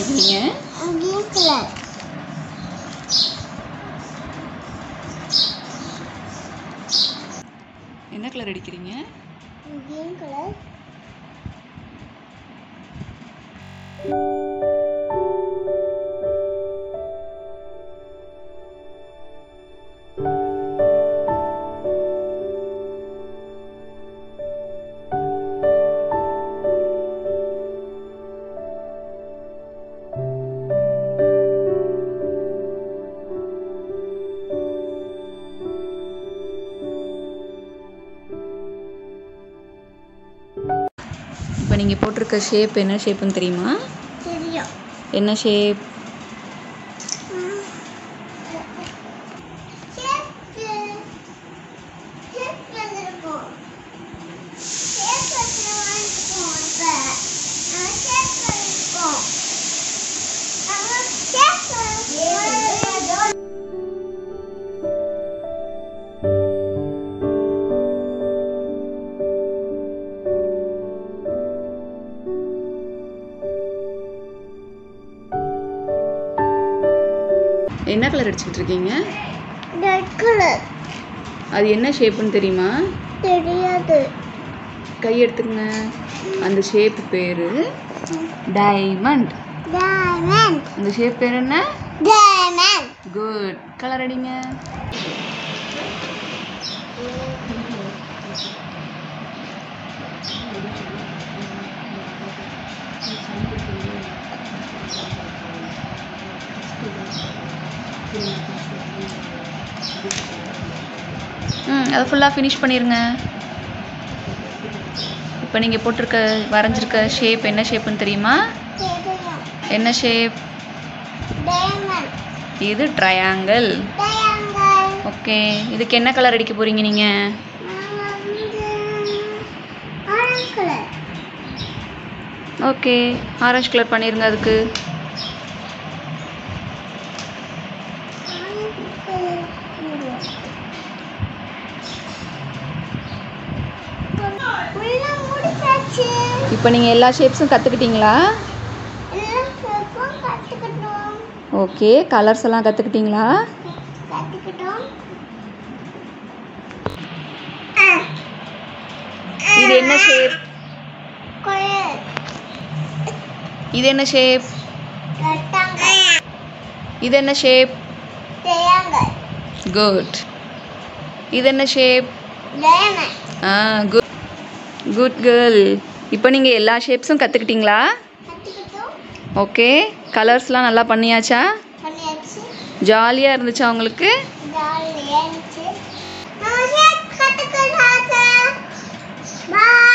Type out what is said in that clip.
அடிக்கிறீங்க green colour என்ன colour அடிக்கிறீங்க கிரீன் கலர் இப்போ நீங்கள் போட்டிருக்க ஷேப் என்ன ஷேப்புன்னு தெரியுமா தெரியும் என்ன ஷேப் என்ன கலர் அடிச்சுக்கிட்டு இருக்கீங்க ரெட் கலர் அது என்ன ஷேப்புன்னு தெரியுமா தெரியாது கை எடுத்துக்கங்க அந்த ஷேப் பேர் டைமண்ட் டைமண்ட் அந்த ஷேப் பேர் என்ன டைமண்ட் குட் கலர் அடிங்க ம் அதை ஃபுல்லாக ஃபினிஷ் பண்ணிடுங்க இப்போ நீங்கள் போட்டிருக்க வரைஞ்சிருக்க ஷேப் என்ன ஷேப்புன்னு தெரியுமா தெரியும் என்ன ஷேப் டைமண்ட் இது ட்ரையாங்கிள் ட்ரையாங்கிள் ஓகே இதுக்கு என்ன கலர் அடிக்க போகிறீங்க நீங்கள் நான் வந்து orange colour okay orange colour பண்ணிடுங்க அதுக்கு ஆரஞ்சு கலர் உள்ள முடிச்சாச்சு இப்போ நீங்கள் எல்லா ஷேப்ஸும் கற்றுக்கிட்டீங்களா எல்லாம் சேர்ப்போம் கற்றுக்கிட்டோம் ஓகே கலர்ஸ் எல்லாம் கற்றுக்கிட்டீங்களா கற்றுக்கிட்டோம் இது என்ன ஷேப் கொயர் இது என்ன ஷேப் ரெட்டாங்கல் இது என்ன ஷேப் ட்ரையாங்கிள் குட் இது என்ன ஷேப் டைமண்ட் ஆ குட் குட் கேர்ள் இப்போ நீங்கள் எல்லா ஷேப்ஸும் கற்றுக்கிட்டீங்களா கற்றுக்கிட்டோம் ஓகே கலர்ஸ்லாம் நல்லா பண்ணியாச்சா பண்ணியாச்சு ஜாலியாக இருந்துச்சா உங்களுக்கு ஜாலியாக இருந்துச்சு நான் கற்றுக்கிட்டாங்க பாய்